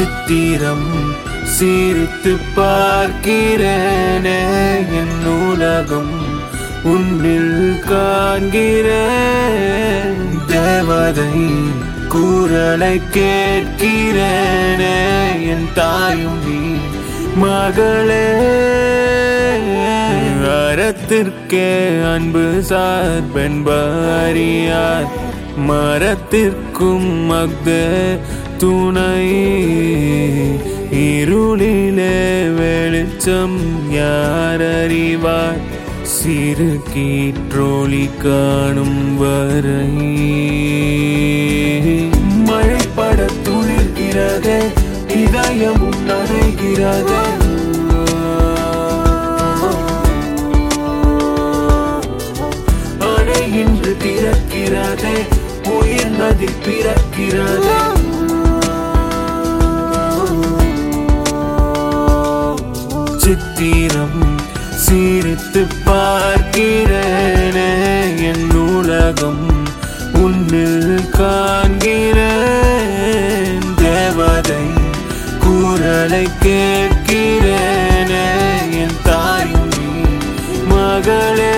சித்திரம் சீரித்து பார்க்கிறேனே என் உலகம் உன்னில் காண்கிறேன் தேவதை கூறலை கேட்கிறேனே என் தாயும் நீ மகளே அறத்திற்கே அன்பு சார்பென்பறியார் மரத்திற்கும் மக்தே துணை இருளிலே வெளிச்சம் யார் அறிவார் சிறு கீற்றொளி காணும் வரை மழைப்பட துளிர்கிறது இதயமும் நனைகிறது அணை இன்று திறக்கிறது உயிர் நதி பிறக்கிறது சித்திரம் சீரித்து பார்க்கிறேனே என் உலகம் உன்னில் காண்கிறேன் தேவதை கூறலை கேட்கிறேனே என் தாயும் நீ மகளே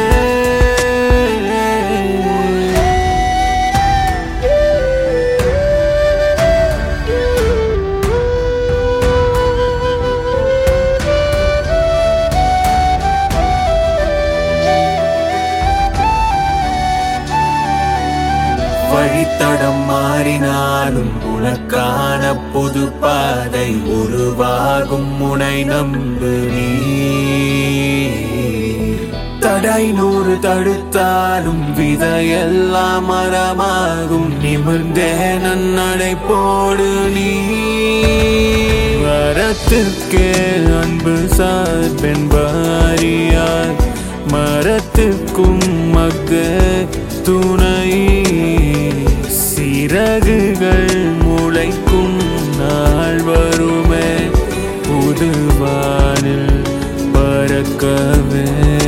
வழித்தடம் மாறினாலும் உனக்கான பொது பாதை உருவாகும் முனை நம்பு நீ தடை நூறு தடுத்தாலும் விதையெல்லாம் மரமாகும் நிமிர்ந்தே நன்னடை போடு நீ வரத்திற்கே அன்பு சார்பென்பாரியார் மரத்திற்கும் மக்க துணை சிறகுகள் முளைக்கும் நாள் வருமே புதுவானில் பறக்கவே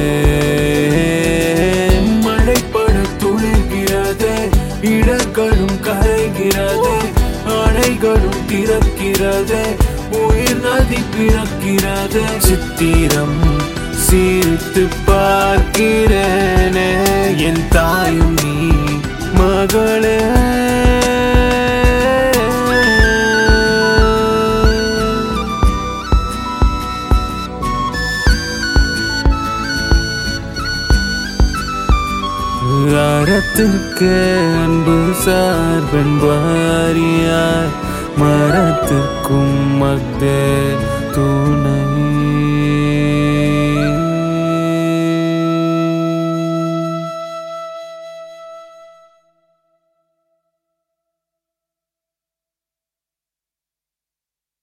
மழைப்பட துளிர்கிறது இடர்களும் கரைகிறது அணைகளும் திறக்கிறது உயிர் நதி பிறக்கிறது சித்திரம் சீர்த்து பார்க்கிறேனே என் தாயும் நீ மகளே அறத்திற்கு அன்பு சார்பென்பாரியார் மரத்திற்கும் மக்தே துணை